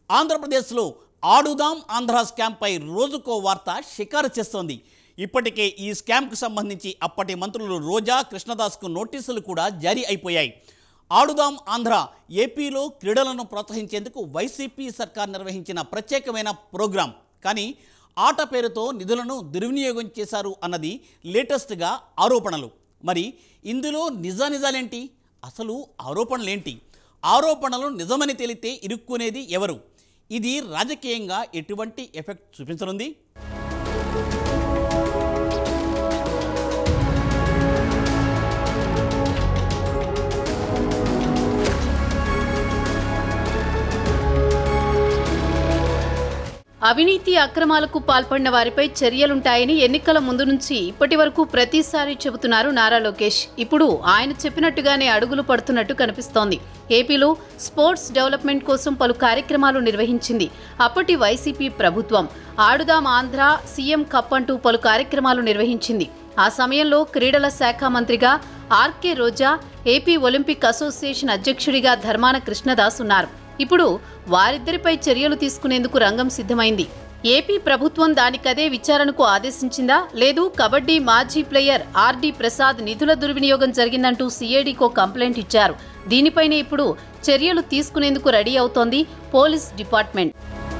ఆంధ్రప్రదేశ్లో ఆడుదాం ఆంధ్ర స్కామ్పై రోజుకో వార్త షికారు చేస్తోంది ఇప్పటికే ఈ స్కామ్కు సంబంధించి అప్పటి మంత్రులు రోజా కృష్ణదాస్కు నోటీసులు కూడా జారీ అయిపోయాయి ఆడుదాం ఆంధ్ర ఏపీలో క్రీడలను ప్రోత్సహించేందుకు వైసీపీ సర్కార్ నిర్వహించిన ప్రత్యేకమైన ప్రోగ్రాం కానీ ఆట పేరుతో నిధులను దుర్వినియోగం చేశారు అన్నది లేటెస్ట్గా ఆరోపణలు మరి ఇందులో నిజానిజాలేంటి అసలు ఆరోపణలేంటి ఆరోపణలు నిజమని తేలితే ఇరుక్కునేది ఎవరు ఇది రాజకీయంగా ఎటువంటి ఎఫెక్ట్ చూపించనుంది అవినీతి అక్రమాలకు పాల్పడిన వారిపై చర్యలుంటాయని ఎన్నికల ముందు నుంచి ఇప్పటి వరకు ప్రతిసారి చెబుతున్నారు నారా లోకేష్ ఇప్పుడు ఆయన చెప్పినట్టుగానే అడుగులు పడుతున్నట్టు కనిపిస్తోంది ఏపీలో స్పోర్ట్స్ డెవలప్మెంట్ కోసం పలు కార్యక్రమాలు నిర్వహించింది అప్పటి వైసీపీ ప్రభుత్వం ఆడుదాం ఆంధ్ర సీఎం కప్ అంటూ పలు కార్యక్రమాలు నిర్వహించింది ఆ సమయంలో క్రీడల శాఖ మంత్రిగా R K Roja A P Olympic association అధ్యక్షుడిగా ధర్మాన కృష్ణదాస్ ఉన్నారు ఇప్పుడు వారిద్దరిపై చర్యలు తీసుకునేందుకు రంగం సిద్ధమైంది ఏపీ ప్రభుత్వం దానికదే విచారణకు ఆదేశించిందా లేదు కబడ్డీ మాజీ ప్లేయర్ ఆర్డి ప్రసాద్ నిధుల దుర్వినియోగం జరిగిందంటూ సీఐడికో కంప్లైంట్ ఇచ్చారు దీనిపైనే ఇప్పుడు చర్యలు తీసుకునేందుకు రెడీ అవుతోంది పోలీస్ డిపార్ట్మెంట్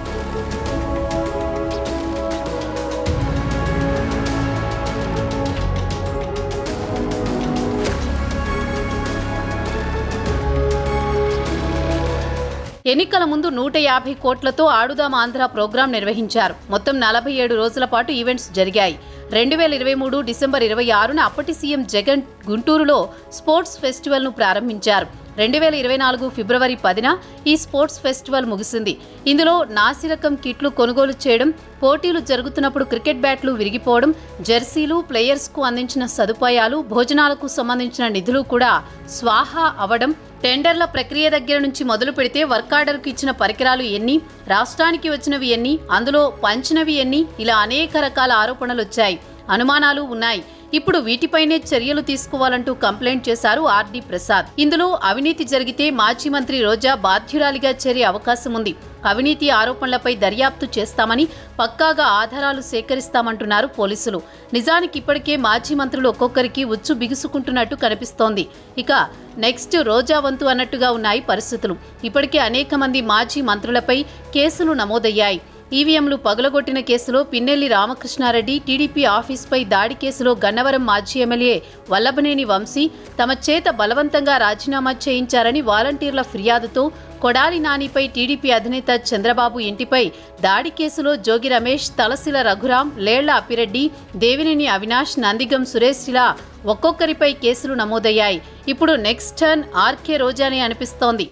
ఎన్నికల ముందు నూట యాభై కోట్లతో ఆడుదాం ఆంధ్ర ప్రోగ్రాం నిర్వహించారు మొత్తం నలభై ఏడు రోజుల పాటు ఈవెంట్స్ జరిగాయి రెండు వేల ఇరవై మూడు డిసెంబర్ ఇరవై ఆరున అప్పటి సీఎం జగన్ గుంటూరులో స్పోర్ట్స్ ఫెస్టివల్ను ప్రారంభించారు రెండు వేల ఇరవై నాలుగు ఫిబ్రవరి పదిన ఈ స్పోర్ట్స్ ఫెస్టివల్ ముగిసింది ఇందులో నాసిరకం కిట్లు కొనుగోలు చేయడం పోటీలు జరుగుతున్నప్పుడు క్రికెట్ బ్యాట్లు విరిగిపోవడం జెర్సీలు ప్లేయర్స్కు అందించిన సదుపాయాలు భోజనాలకు సంబంధించిన నిధులు కూడా స్వాహా అవడం టెండర్ల ప్రక్రియ దగ్గర నుంచి మొదలు పెడితే వర్క్ ఆర్డర్కు ఇచ్చిన పరికరాలు ఎన్ని రాష్ట్రానికి వచ్చినవి ఎన్ని అందులో పంచినవి ఎన్ని ఇలా అనేక రకాల ఆరోపణలు వచ్చాయి అనుమానాలు ఉన్నాయి ఇప్పుడు వీటిపైనే చర్యలు తీసుకోవాలంటూ కంప్లైంట్ చేశారు ఆర్డి ప్రసాద్ ఇందులో అవినీతి జరిగితే మాజీ మంత్రి రోజా బాధ్యురాలిగా చేరే అవకాశం ఉంది అవినీతి ఆరోపణలపై దర్యాప్తు చేస్తామని పక్కాగా ఆధారాలు సేకరిస్తామంటున్నారు పోలీసులు నిజానికి ఇప్పటికే మాజీ మంత్రులు ఒక్కొక్కరికి ఉచ్చు బిగుసుకుంటున్నట్టు కనిపిస్తోంది ఇక నెక్స్ట్ రోజా వంతు అన్నట్టుగా ఉన్నాయి పరిస్థితులు ఇప్పటికే అనేక మంది మాజీ మంత్రులపై కేసులు నమోదయ్యాయి ఈవీఎంలు పగులగొట్టిన కేసులో పిన్నెల్లి రామకృష్ణారెడ్డి టీడీపీ ఆఫీస్పై దాడి కేసులో గన్నవరం మాజీ ఎమ్మెల్యే వల్లభనేని వంశీ తమ చేత బలవంతంగా రాజీనామా చేయించారని వాలంటీర్ల ఫిర్యాదుతో కొడాలి నానిపై టీడీపీ అధినేత చంద్రబాబు ఇంటిపై దాడి కేసులో జోగి రమేష్ తలసిల రఘురాం లేళ్ల అప్పిరెడ్డి దేవినేని అవినాష్ నందిగం సురేష్ ఇలా ఒక్కొక్కరిపై కేసులు నమోదయ్యాయి ఇప్పుడు నెక్స్ట్ టర్న్ ఆర్కే రోజానే అనిపిస్తోంది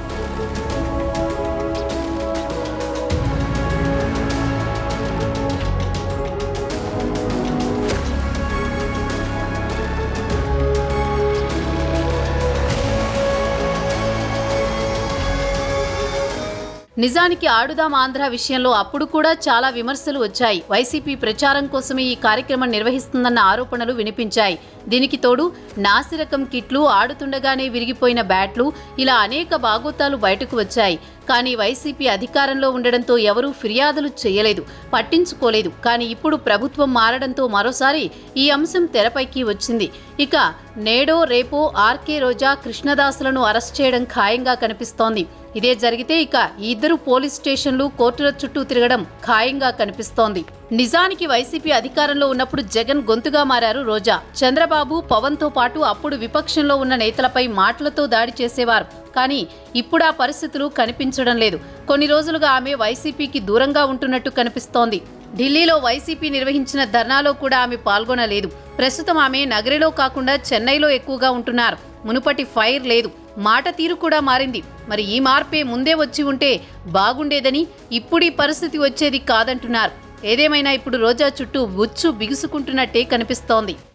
నిజానికి ఆడుదాం ఆంధ్ర విషయంలో అప్పుడు కూడా చాలా విమర్శలు వచ్చాయి వైసీపీ ప్రచారం కోసమే ఈ కార్యక్రమం నిర్వహిస్తుందన్న ఆరోపణలు వినిపించాయి దీనికి తోడు నాసిరకం కిట్లు ఆడుతుండగానే విరిగిపోయిన బ్యాట్లు ఇలా అనేక బాగోతాలు బయటకు వచ్చాయి కానీ వైసీపీ అధికారంలో ఉండడంతో ఎవరూ ఫిర్యాదులు చేయలేదు పట్టించుకోలేదు కానీ ఇప్పుడు ప్రభుత్వం మారడంతో మరోసారి ఈ అంశం తెరపైకి వచ్చింది ఇక నేడో రేపో ఆర్కే రోజా కృష్ణదాసులను అరెస్ట్ చేయడం ఖాయంగా కనిపిస్తోంది ఇదే జరిగితే ఇక ఈ ఇద్దరు పోలీస్ స్టేషన్లు కోర్టుల చుట్టూ తిరగడం ఖాయంగా కనిపిస్తోంది నిజానికి వైసీపీ అధికారంలో ఉన్నప్పుడు జగన్ గొంతుగా మారారు రోజా చంద్రబాబు పవన్ తో పాటు అప్పుడు విపక్షంలో ఉన్న నేతలపై మాటలతో దాడి చేసేవారు కానీ ఇప్పుడు ఆ పరిస్థితులు కనిపించడం లేదు కొన్ని రోజులుగా ఆమె వైసీపీకి దూరంగా ఉంటున్నట్టు కనిపిస్తోంది ఢిల్లీలో వైసీపీ నిర్వహించిన ధర్నాలో కూడా ఆమె పాల్గొనలేదు ప్రస్తుతం ఆమె నగరిలో కాకుండా చెన్నైలో ఎక్కువగా ఉంటున్నారు మునుపటి ఫైర్ లేదు మాట తీరు కూడా మారింది మరి ఈ మార్పే ముందే వచ్చి ఉంటే బాగుండేదని ఇప్పుడు ఈ పరిస్థితి వచ్చేది కాదంటున్నారు ఏదేమైనా ఇప్పుడు రోజా చుట్టూ ఉచ్చు బిగుసుకుంటున్నట్టే కనిపిస్తోంది